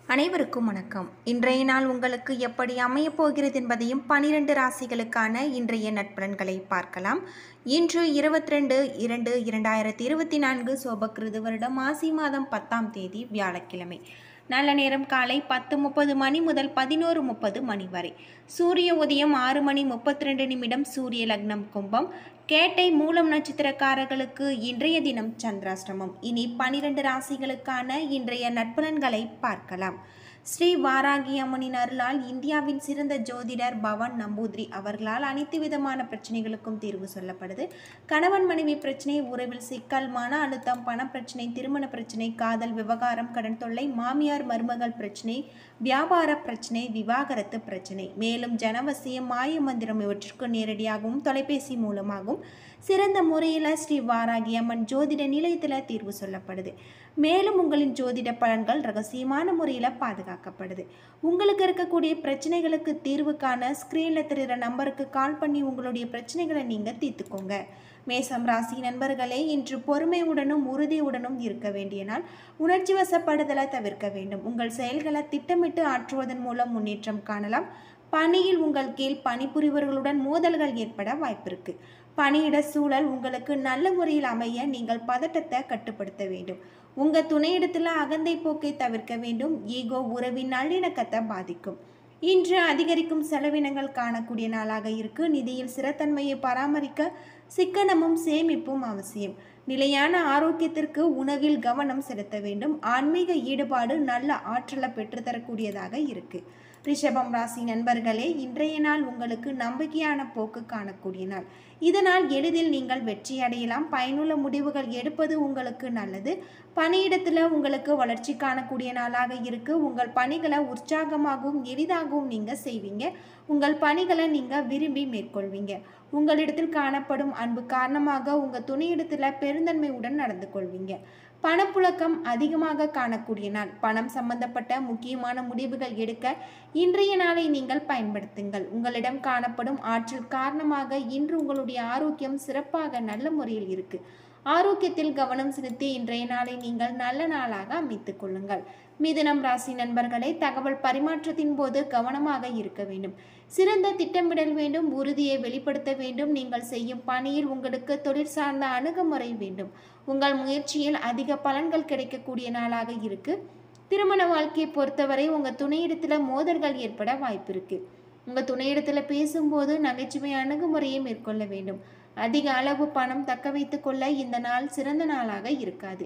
அனைவருக்கும் வணக்கம் இன்றைய நாள் உங்களுக்கு எப்படி அமையப் போகிறது என்பதையும் பனிரெண்டு ராசிகளுக்கான இன்றைய நட்பலன்களை பார்க்கலாம் இன்று இருபத்தி ரெண்டு இரண்டு இரண்டாயிரத்தி இருபத்தி நான்கு சோபக்கிருது வருடம் மாசி மாதம் பத்தாம் தேதி வியாழக்கிழமை நல்ல நேரம் காலை பத்து முப்பது மணி முதல் பதினோரு முப்பது மணி வரை சூரிய உதயம் ஆறு மணி முப்பத்தி ரெண்டு நிமிடம் சூரிய லக்னம் கும்பம் கேட்டை மூலம் நட்சத்திரக்காரர்களுக்கு இன்றைய தினம் சந்திராஷ்டமம் இனி பனிரெண்டு ராசிகளுக்கான இன்றைய நட்பலன்களை பார்க்கலாம் ஸ்ரீ வாராகி அம்மனின் அருளால் இந்தியாவின் சிறந்த ஜோதிடர் பவன் நம்பூதிரி அவர்களால் அனைத்து விதமான பிரச்சனைகளுக்கும் தீர்வு சொல்லப்படுது கணவன் மனைவி பிரச்சனை உறவில் சிக்கல் மன அழுத்தம் பண பிரச்சனை திருமண பிரச்சனை காதல் விவகாரம் கடன் தொல்லை மாமியார் மருமகள் பிரச்சனை வியாபார பிரச்சனை விவாகரத்து பிரச்சனை மேலும் ஜனவசியம் மாய மந்திரம் இவற்றிற்கு நேரடியாகவும் தொலைபேசி மூலமாகவும் சிறந்த முறையில் ஸ்ரீ வாராகி அம்மன் ஜோதிட நிலையத்தில் தீர்வு சொல்லப்படுது மேலும் உங்களின் ஜோதிட பலன்கள் ரகசியமான முறையில் பாதுகாக்கப்படுது உங்களுக்கு இருக்கக்கூடிய பிரச்சனைகளுக்கு தீர்வு காண ஸ்க்ரீனில் தெரிகிற நம்பருக்கு கால் பண்ணி உங்களுடைய பிரச்சனைகளை நீங்கள் தீர்த்துக்கோங்க மேசம் ராசி நண்பர்களே இன்று பொறுமையுடனும் உறுதியுடனும் இருக்க வேண்டிய நாள் உணர்ச்சி வசப்படுதலை தவிர்க்க வேண்டும் உங்கள் செயல்களை திட்டமிட்டு ஆற்றுவதன் மூலம் முன்னேற்றம் காணலாம் பணியில் உங்கள் கீழ் பணிபுரிவர்களுடன் மோதல்கள் ஏற்பட வாய்ப்பிருக்கு பணியிட சூழல் உங்களுக்கு நல்ல முறையில் அமைய நீங்கள் பதட்டத்தை கட்டுப்படுத்த வேண்டும் உங்கள் துணையிடத்தில் அகந்தை போக்கை தவிர்க்க வேண்டும் ஈகோ உறவின் நல்லிணக்கத்தை பாதிக்கும் இன்று அதிகரிக்கும் செலவினங்கள் காணக்கூடிய நாளாக இருக்கு நிதியில் சிறத்தன்மையை பராமரிக்க சிக்கனமும் சேமிப்பும் அவசியம் நிலையான ஆரோக்கியத்திற்கு உணவில் கவனம் செலுத்த வேண்டும் ஆன்மீக ஈடுபாடு நல்ல ஆற்றலை பெற்றுத்தரக்கூடியதாக இருக்கு ரிஷபம் ராசி நண்பர்களே இன்றைய நாள் உங்களுக்கு நம்பிக்கையான போக்கு காணக்கூடிய நாள் இதனால் எளிதில் நீங்கள் வெற்றி அடையலாம் பயனுள்ள முடிவுகள் எடுப்பது உங்களுக்கு நல்லது பணியிடத்தில் உங்களுக்கு வளர்ச்சி காணக்கூடிய நாளாக இருக்கு உங்கள் பணிகளை உற்சாகமாகவும் எளிதாகவும் நீங்கள் செய்வீங்க உங்கள் பணிகளை நீங்கள் விரும்பி மேற்கொள்வீங்க உங்களிடத்தில் காணப்படும் அன்பு காரணமாக உங்கள் துணையிடத்தில் பெருந்தன்மையுடன் நடந்து கொள்வீங்க பணப்புழக்கம் அதிகமாக காணக்கூடிய நாள் பணம் சம்பந்தப்பட்ட முக்கியமான முடிவுகள் எடுக்க இன்றைய நாளை நீங்கள் பயன்படுத்துங்கள் உங்களிடம் காணப்படும் ஆற்றல் காரணமாக இன்று உங்களுடைய ஆரோக்கியம் சிறப்பாக நல்ல முறையில் இருக்கு ஆரோக்கியத்தில் கவனம் செலுத்தி இன்றைய நாளை நீங்கள் நல்ல நாளாக அமைத்துக் கொள்ளுங்கள் மிதுனம் ராசி நண்பர்களை தகவல் பரிமாற்றத்தின் போது கவனமாக இருக்க வேண்டும் சிறந்த திட்டமிடல் வேண்டும் உறுதியை வெளிப்படுத்த வேண்டும் நீங்கள் செய்யும் பணியில் உங்களுக்கு தொழில் சார்ந்த அணுகுமுறை வேண்டும் உங்கள் முயற்சியில் அதிக பலன்கள் கிடைக்கக்கூடிய நாளாக இருக்கு திருமண வாழ்க்கையை பொறுத்தவரை உங்கள் துணையிடத்தில் மோதல்கள் ஏற்பட வாய்ப்பு இருக்கு உங்கள் துணையிடத்தில் பேசும்போது நகைச்சுவை அணுகுமுறையை மேற்கொள்ள வேண்டும் அதிக அளவு பணம் தக்க வைத்துக் கொள்ள இந்த நாள் சிறந்த நாளாக இருக்காது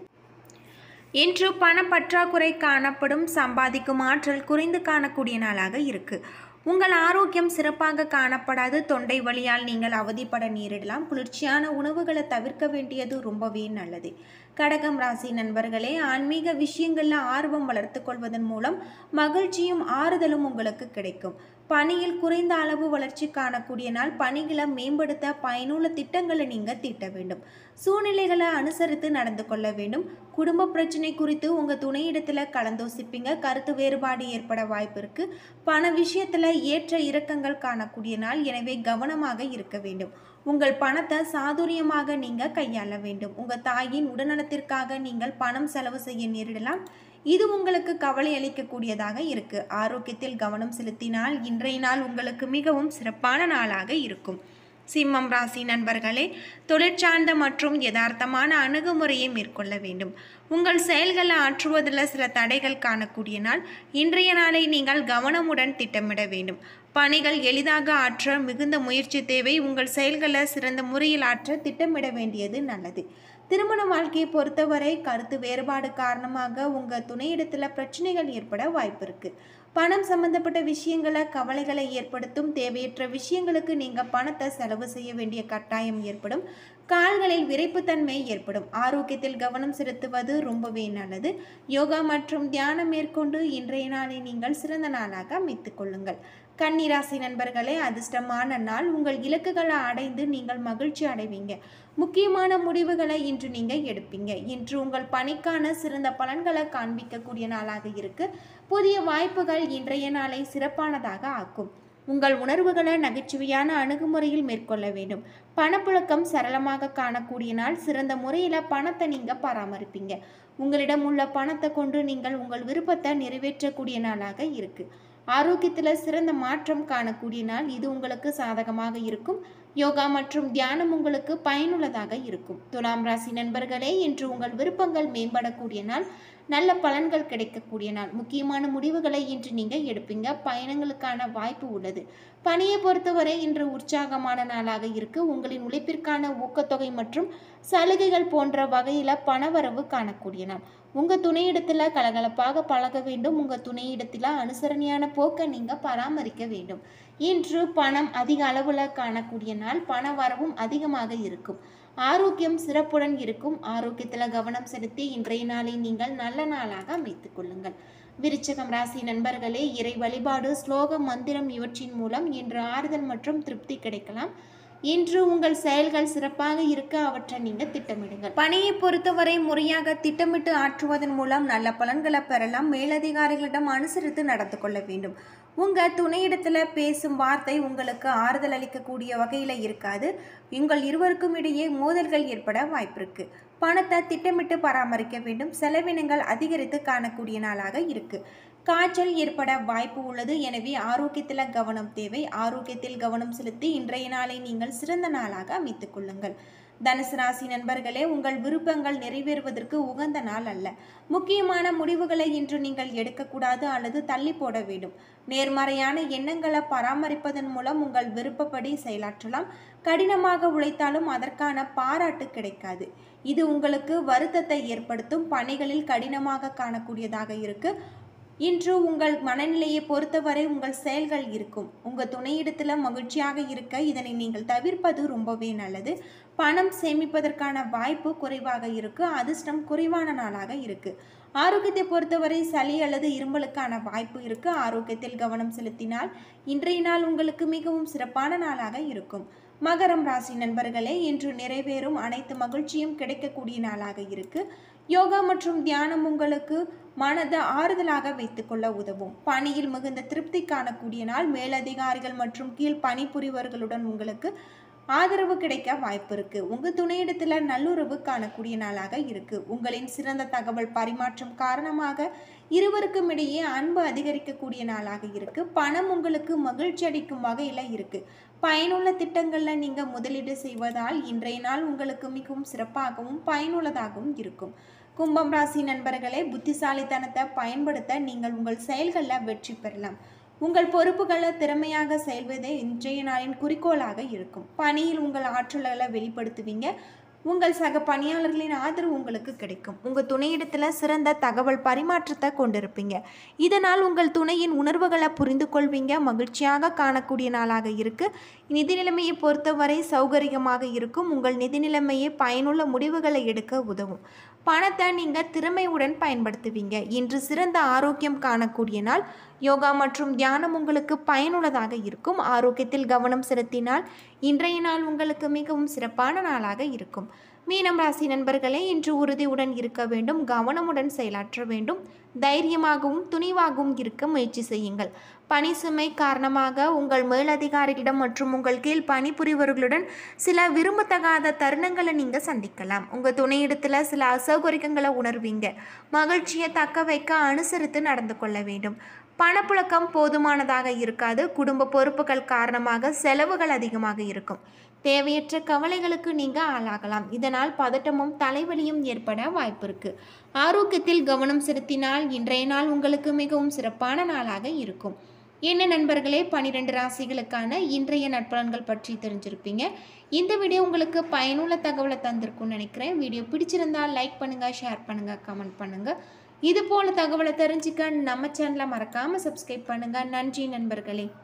இன்று பண பற்றாக்குறை காணப்படும் சம்பாதிக்கும் ஆற்றல் குறைந்து காணக்கூடிய நாளாக இருக்கு உங்கள் ஆரோக்கியம் சிறப்பாக காணப்படாது தொண்டை வலியால் நீங்கள் அவதிப்பட நேரிடலாம் குளிர்ச்சியான உணவுகளை தவிர்க்க வேண்டியது ரொம்பவே நல்லது கடகம் ராசி நண்பர்களே ஆன்மீக விஷயங்களில் ஆர்வம் வளர்த்து கொள்வதன் மூலம் மகிழ்ச்சியும் ஆறுதலும் உங்களுக்கு கிடைக்கும் பணியில் குறைந்த அளவு வளர்ச்சி காணக்கூடிய நாள் பணிகளை மேம்படுத்த பயனுள்ள திட்டங்களை நீங்கள் தீட்ட வேண்டும் சூழ்நிலைகளை அனுசரித்து நடந்து கொள்ள வேண்டும் குடும்ப பிரச்சனை குறித்து உங்கள் துணையிடத்தில் கலந்தோசிப்பீங்க கருத்து வேறுபாடு ஏற்பட வாய்ப்பு இருக்கு பண விஷயத்தில் ஏற்ற இறக்கங்கள் காணக்கூடிய நாள் எனவே கவனமாக இருக்க வேண்டும் உங்கள் பணத்தை சாதுரியமாக நீங்கள் கையாள வேண்டும் உங்கள் தாயின் உடல்நலத்திற்காக நீங்கள் பணம் செலவு செய்ய நேரிடலாம் இது உங்களுக்கு கவலை அளிக்கக்கூடியதாக இருக்கு ஆரோக்கியத்தில் கவனம் செலுத்தினால் இன்றைய நாள் உங்களுக்கு மிகவும் சிறப்பான நாளாக இருக்கும் சிம்மம் ராசி நண்பர்களே தொழிற்சார்ந்த மற்றும் யதார்த்தமான அணுகுமுறையை மேற்கொள்ள வேண்டும் உங்கள் செயல்களை ஆற்றுவதில் சில தடைகள் காணக்கூடிய நாள் இன்றைய நாளை நீங்கள் கவனமுடன் திட்டமிட வேண்டும் பணிகள் எளிதாக ஆற்ற மிகுந்த முயற்சி தேவை உங்கள் செயல்களை சிறந்த முறையில் ஆற்ற திட்டமிட வேண்டியது நல்லது திருமண வாழ்க்கையை பொறுத்தவரை கருத்து வேறுபாடு காரணமாக உங்கள் துணையிடத்தில் பிரச்சனைகள் ஏற்பட வாய்ப்பு இருக்கு பணம் சம்பந்தப்பட்ட விஷயங்களை கவலைகளை ஏற்படுத்தும் தேவையற்ற விஷயங்களுக்கு நீங்கள் பணத்தை செலவு செய்ய வேண்டிய கட்டாயம் ஏற்படும் கால்களில் விரைப்புத்தன்மை ஏற்படும் ஆரோக்கியத்தில் கவனம் செலுத்துவது ரொம்பவே நல்லது யோகா மற்றும் தியானம் மேற்கொண்டு இன்றைய நாளை நீங்கள் சிறந்த நாளாக அமைத்துக் கொள்ளுங்கள் கன்னிராசி நண்பர்களே அதிர்ஷ்டமான நாள் உங்கள் இலக்குகளை அடைந்து நீங்கள் மகிழ்ச்சி அடைவீங்க முக்கியமான முடிவுகளை இன்று நீங்கள் எடுப்பீங்க இன்று உங்கள் பணிக்கான சிறந்த பலன்களை காண்பிக்கக்கூடிய நாளாக இருக்கு புதிய வாய்ப்புகள் இன்றைய நாளை சிறப்பானதாக ஆக்கும் உங்கள் உணர்வுகளை நகைச்சுவையான அணுகுமுறையில் மேற்கொள்ள வேண்டும் பணப்புழக்கம் சரளமாக காணக்கூடிய நாள் சிறந்த முறையில் பணத்தை நீங்கள் பராமரிப்பீங்க உங்களிடம் உள்ள பணத்தை கொண்டு நீங்கள் உங்கள் விருப்பத்தை நிறைவேற்றக்கூடிய நாளாக இருக்கு ஆரோக்கியத்தில் சிறந்த மாற்றம் காணக்கூடிய நாள் இது உங்களுக்கு சாதகமாக இருக்கும் யோகா மற்றும் தியானம் உங்களுக்கு பயனுள்ளதாக இருக்கும் துலாம் ராசி நண்பர்களே இன்று உங்கள் விருப்பங்கள் மேம்படக்கூடிய நாள் நல்ல பலன்கள் கிடைக்கக்கூடிய நாள் முக்கியமான முடிவுகளை இன்று நீங்கள் எடுப்பீங்க பயணங்களுக்கான வாய்ப்பு உள்ளது பணியை பொறுத்தவரை இன்று உற்சாகமான நாளாக இருக்கு உங்களின் உழைப்பிற்கான ஊக்கத்தொகை மற்றும் சலுகைகள் போன்ற வகையில் பணவரவு காணக்கூடிய நாள் உங்கள் துணையிடத்தில் கலகலப்பாக பழக வேண்டும் உங்கள் துணையிடத்தில் அனுசரணையான போக்கை நீங்கள் பராமரிக்க வேண்டும் இன்று பணம் அதிக அளவில் காணக்கூடிய நாள் பண வரவும் அதிகமாக இருக்கும் ஆரோக்கியம் சிறப்புடன் இருக்கும் ஆரோக்கியத்தில் கவனம் செலுத்தி இன்றைய நாளை நீங்கள் நல்ல நாளாக அமைத்துக் கொள்ளுங்கள் விருச்சகம் ராசி நண்பர்களே இறை வழிபாடு ஸ்லோகம் மந்திரம் இவற்றின் மூலம் இன்று ஆறுதல் மற்றும் திருப்தி கிடைக்கலாம் இன்று உங்கள் செயல்கள் சிறப்பாக இருக்க அவற்றை நீங்கள் திட்டமிடுங்கள் பணியை பொறுத்தவரை முறையாக திட்டமிட்டு ஆற்றுவதன் மூலம் நல்ல பலன்களை பெறலாம் மேலதிகாரிகளிடம் அனுசரித்து நடந்து கொள்ள வேண்டும் உங்கள் துணையிடத்தில் பேசும் வார்த்தை உங்களுக்கு ஆறுதல் அளிக்கக்கூடிய வகையில் இருக்காது உங்கள் இருவருக்கும் இடையே மோதல்கள் ஏற்பட வாய்ப்பிருக்கு பணத்தை திட்டமிட்டு பராமரிக்க வேண்டும் செலவினங்கள் அதிகரித்து காணக்கூடிய நாளாக இருக்கு காய்ச்சல் ஏற்பட வாய்ப்பு உள்ளது எனவே ஆரோக்கியத்தில் கவனம் தேவை ஆரோக்கியத்தில் கவனம் செலுத்தி இன்றைய நாளை நீங்கள் சிறந்த நாளாக அமைத்துக் கொள்ளுங்கள் தனுசு ராசி நண்பர்களே உங்கள் விருப்பங்கள் நிறைவேறுவதற்கு உகந்த நாள் அல்ல முக்கியமான முடிவுகளை இன்று நீங்கள் எடுக்கக்கூடாது அல்லது தள்ளி போட வேண்டும் நேர்மறையான எண்ணங்களை பராமரிப்பதன் மூலம் உங்கள் விருப்பப்படி செயலாற்றலாம் கடினமாக உழைத்தாலும் அதற்கான பாராட்டு கிடைக்காது இது உங்களுக்கு வருத்தத்தை ஏற்படுத்தும் பணிகளில் கடினமாக காணக்கூடியதாக இருக்கு இன்று உங்கள் மனநிலையை பொறுத்தவரை உங்கள் செயல்கள் இருக்கும் உங்கள் துணையிடத்தில் மகிழ்ச்சியாக இருக்க இதனை நீங்கள் தவிர்ப்பது ரொம்பவே நல்லது பணம் சேமிப்பதற்கான வாய்ப்பு குறைவாக இருக்கு அதிர்ஷ்டம் குறைவான நாளாக இருக்கு ஆரோக்கியத்தை பொறுத்தவரை சளி அல்லது இரும்பலுக்கான வாய்ப்பு இருக்கு ஆரோக்கியத்தில் கவனம் செலுத்தினால் இன்றைய நாள் உங்களுக்கு மிகவும் சிறப்பான நாளாக இருக்கும் மகரம் ராசி நண்பர்களே இன்று நிறைவேறும் அனைத்து மகிழ்ச்சியும் கிடைக்கக்கூடிய நாளாக இருக்கு யோகா மற்றும் தியானம் உங்களுக்கு மனதை ஆறுதலாக வைத்துக்கொள்ள உதவும் பணியில் மிகுந்த திருப்தி காணக்கூடிய நாள் மேலதிகாரிகள் மற்றும் கீழ் பணிபுரிவர்களுடன் உங்களுக்கு ஆதரவு கிடைக்க வாய்ப்பு இருக்கு உங்க துணையிடத்துல நல்லுறவு காணக்கூடிய நாளாக இருக்கு உங்களின் சிறந்த தகவல் பரிமாற்றம் காரணமாக இருவருக்கும் இடையே அன்பு அதிகரிக்கக்கூடிய நாளாக இருக்கு பணம் உங்களுக்கு மகிழ்ச்சி அளிக்கும் வகையில இருக்கு பயனுள்ள திட்டங்கள்ல நீங்க முதலீடு செய்வதால் இன்றைய நாள் உங்களுக்கு மிகவும் சிறப்பாகவும் பயனுள்ளதாகவும் இருக்கும் கும்பம் ராசி நண்பர்களே புத்திசாலித்தனத்தை பயன்படுத்த நீங்கள் உங்கள் செயல்களில் வெற்றி பெறலாம் உங்கள் பொறுப்புகளை திறமையாக செயல்வதே இன்றைய நாளின் குறிக்கோளாக இருக்கும் பணியில் உங்கள் ஆற்றல்களை வெளிப்படுத்துவீங்க உங்கள் சக பணியாளர்களின் ஆதரவு உங்களுக்கு கிடைக்கும் உங்கள் துணையிடத்தில் சிறந்த தகவல் பரிமாற்றத்தை கொண்டிருப்பீங்க இதனால் உங்கள் துணையின் உணர்வுகளை புரிந்து கொள்வீங்க மகிழ்ச்சியாக காணக்கூடிய நாளாக இருக்கு நிதி நிலைமையை பொறுத்தவரை சௌகரியமாக இருக்கும் உங்கள் நிதி நிலைமையை பயனுள்ள முடிவுகளை எடுக்க உதவும் பணத்தை நீங்கள் திறமையுடன் பயன்படுத்துவீங்க இன்று சிறந்த ஆரோக்கியம் காணக்கூடிய நாள் யோகா மற்றும் தியானம் உங்களுக்கு பயனுள்ளதாக இருக்கும் ஆரோக்கியத்தில் கவனம் செலுத்தினால் இன்றைய நாள் உங்களுக்கு மிகவும் சிறப்பான நாளாக இருக்கும் மீனம் ராசி நண்பர்களே இன்று உறுதியுடன் இருக்க வேண்டும் கவனமுடன் செயலாற்ற வேண்டும் தைரியமாகவும் துணிவாகவும் இருக்க முயற்சி செய்யுங்கள் பணி சுமை காரணமாக உங்கள் மேலதிகாரிகளிடம் மற்றும் உங்கள் கீழ் பணிபுரிவர்களுடன் சில விரும்பத்தகாத தருணங்களை நீங்கள் சந்திக்கலாம் உங்கள் துணையிடத்தில் சில அசௌகரியங்களை உணர்வீங்க மகிழ்ச்சியை தக்க வைக்க அனுசரித்து நடந்து கொள்ள வேண்டும் பணப்புழக்கம் போதுமானதாக இருக்காது குடும்ப பொறுப்புகள் காரணமாக செலவுகள் அதிகமாக இருக்கும் தேவையற்ற கவலைகளுக்கு நீங்கள் ஆளாகலாம் இதனால் பதட்டமும் தலைவலியும் ஏற்பட வாய்ப்பு இருக்கு ஆரோக்கியத்தில் கவனம் செலுத்தினால் இன்றைய நாள் உங்களுக்கு மிகவும் சிறப்பான நாளாக இருக்கும் என்ன நண்பர்களே பன்னிரெண்டு ராசிகளுக்கான இன்றைய நட்பலன்கள் பற்றி தெரிஞ்சிருப்பீங்க இந்த வீடியோ உங்களுக்கு பயனுள்ள தகவலை தந்திருக்கும்னு நினைக்கிறேன் வீடியோ பிடிச்சிருந்தால் லைக் பண்ணுங்கள் ஷேர் பண்ணுங்கள் கமெண்ட் பண்ணுங்கள் இது போல தகவலை தெரிஞ்சுக்க நம்ம சேனலை மறக்காமல் சப்ஸ்கிரைப் பண்ணுங்கள் நன்றி நண்பர்களே